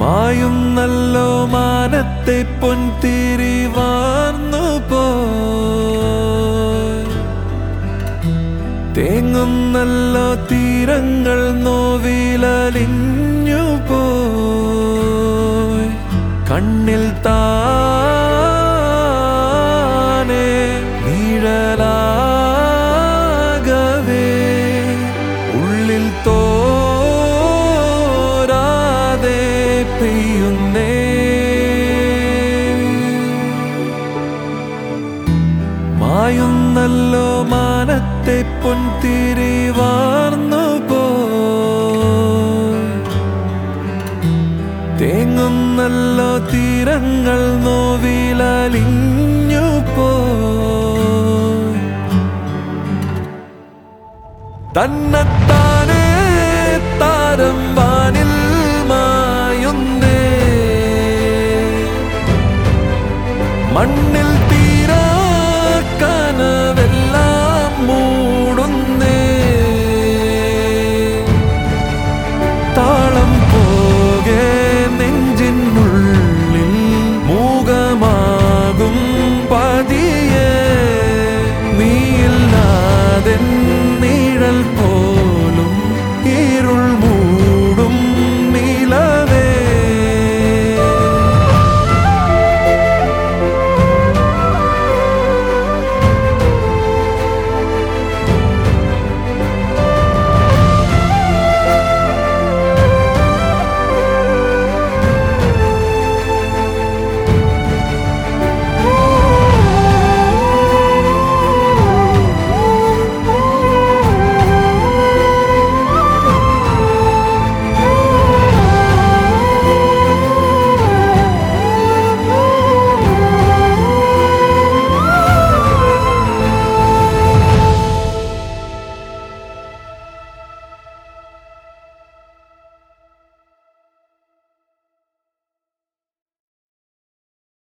മായുന്നല്ലോ മാനത്തെ പൊൻതിരി വാർന്നു പോയി തേങ്ങുന്നല്ലോ തീരങ്ങൾ നോവിലലിഞ്ഞു പോയി കണ്ണിൽ താനെ നിഴലാകവേ ഉള്ളിൽ തോരാതെ പെയ്യുന്നേ മായുന്നല്ലോ മാനത്തെ പൊൻതിരി വാർന്നു പോയി തേങ്ങുന്നല്ലോ തീരങ്ങൾ നോവിലലിഞ്ഞു പോയി തന്നെത്താനേ താരം വാനിൽ മായുന്നേ മണ്ണിൽ